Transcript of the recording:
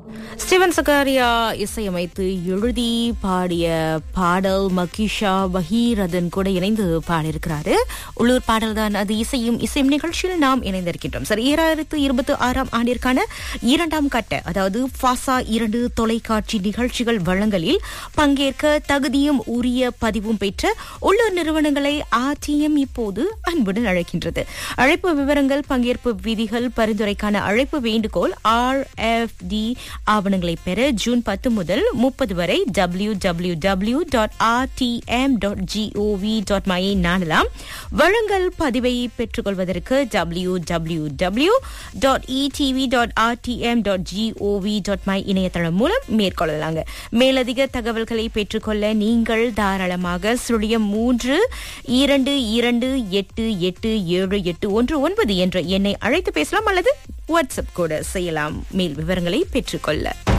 Steven சகாரியா இசையமைத்து எழுதி பாடிய பாடல் மகிஷா பகீரதன் கூட இணைந்து பாடியிருக்கிறாரு உள்ளூர் பாடல் தான் அது இசையும் இசையும் நிகழ்ச்சியில் நாம் இணைந்திருக்கின்றோம் சரி இரண்டாயிரத்து இருபத்தி ஆறாம் ஆண்டிற்கான இரண்டாம் கட்ட அதாவது ஃபாசா இரண்டு தொலைக்காட்சி நிகழ்ச்சிகள் வழங்கலில் பங்கேற்க தகுதியும் உரிய பதிவும் பெற்ற உள்ளூர் நிறுவனங்களை ஆர்டிஎம் இப்போது அன்புடன் அழைக்கின்றது அழைப்பு விவரங்கள் பங்கேற்பு விதிகள் பரிந்துரைக்கான அழைப்பு வேண்டுகோள் ஆர் எஃப் டி ஆவணங்களை பெற ஜூன் பத்து முதல் முப்பது வரை W W W dot RTM dot GOV dot மையை நாடலாம் வழங்கல் பதிவை பெற்றுக்கொள்வதற்கு W W W dot ETV dot RTM dot GOV dot MY இணையதளம் மூலம் மேற்கொள்ளலாங்க மேலதிக தகவல்களை பெற்றுக்கொள்ள நீங்கள் தாராளமாக சுழியம் மூன்று இரண்டு இரண்டு எட்டு எட்டு ஏழு எட்டு ஒன்று ஒன்பது என்ற எண்ணை அழைத்து பேசலாம் அல்லது வாட்ஸ்அப் கூட செய்யலாம் மேல் விவரங்களை பெற்றுக்கொள்ள